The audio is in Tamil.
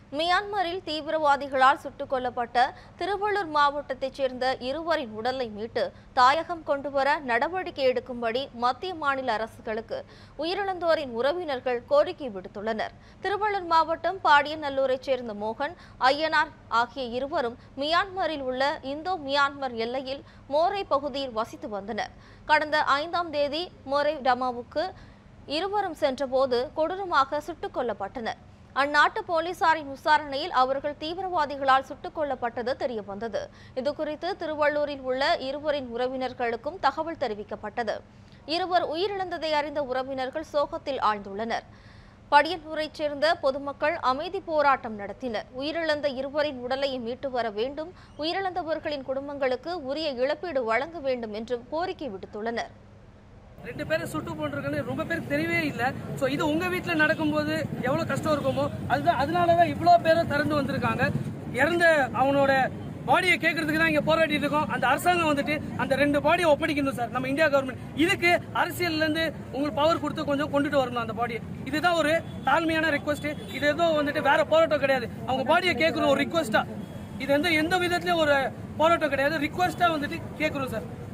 மியான்மரில் தீவிரவாதிகளால் சுட்டுக் கொல்லப்பட்ட திருவள்ளூர் மாவட்டத்தைச் சேர்ந்த இருவரின் உடலை மீட்டு தாயகம் கொண்டுவர நடவடிக்கை எடுக்கும்படி மத்திய மாநில அரசுகளுக்கு உயிரிழந்தோரின் உறவினர்கள் கோரிக்கை விடுத்துள்ளனர் திருவள்ளூர் மாவட்டம் பாடியநல்லூரைச் சேர்ந்த மோகன் ஐயனார் ஆகிய இருவரும் மியான்மரில் உள்ள இந்தோ மியான்மர் எல்லையில் மோரை பகுதியில் வசித்து வந்தனர் கடந்த ஐந்தாம் தேதி மோரை டமாவுக்கு இருவரும் சென்றபோது கொடூரமாக சுட்டுக் கொல்லப்பட்டனர் அந்நாட்டு போலீசாரின் விசாரணையில் அவர்கள் தீவிரவாதிகளால் சுட்டுக் கொல்லப்பட்டது தெரியவந்தது இதுகுறித்து திருவள்ளூரில் உள்ள இருவரின் உறவினர்களுக்கும் தகவல் தெரிவிக்கப்பட்டது இருவர் உயிரிழந்ததை அறிந்த உறவினர்கள் சோகத்தில் ஆழ்ந்துள்ளனர் படியனூரைச் சேர்ந்த பொதுமக்கள் அமைதி போராட்டம் நடத்தினர் உயிரிழந்த இருவரின் உடலை மீட்டு வர வேண்டும் உயிரிழந்தவர்களின் குடும்பங்களுக்கு உரிய இழப்பீடு வழங்க வேண்டும் என்றும் கோரிக்கை விடுத்துள்ளனர் ரெண்டு பேரும் சுட்டு போட்டிருக்குன்னு ரொம்ப பேருக்கு தெரியவே இல்லை ஸோ இது உங்க வீட்டில் நடக்கும்போது எவ்வளோ கஷ்டம் இருக்குமோ அதுதான் அதனால தான் இவ்வளோ பேரும் திறந்து வந்திருக்காங்க இறந்த அவனோட பாடியை கேட்கறதுக்கு தான் இங்க போராடிட்டு இருக்கோம் அந்த அரசாங்கம் வந்துட்டு அந்த ரெண்டு பாடியை ஒப்படைக்கணும் சார் நம்ம இந்தியா கவர்மெண்ட் இதுக்கு அரசியல்ல இருந்து உங்களுக்கு பவர் கொடுத்து கொஞ்சம் கொண்டுட்டு வரணும் அந்த பாடியை இதுதான் ஒரு தாழ்மையான ரெக்வஸ்ட் இது ஏதோ வந்துட்டு வேற போராட்டம் கிடையாது அவங்க பாடியை கேட்கணும் ஒரு ரிக்வஸ்டா இது வந்து எந்த விதத்துலயும் ஒரு போராட்டம் கிடையாது ரிக்வஸ்டா வந்துட்டு கேட்கணும் சார்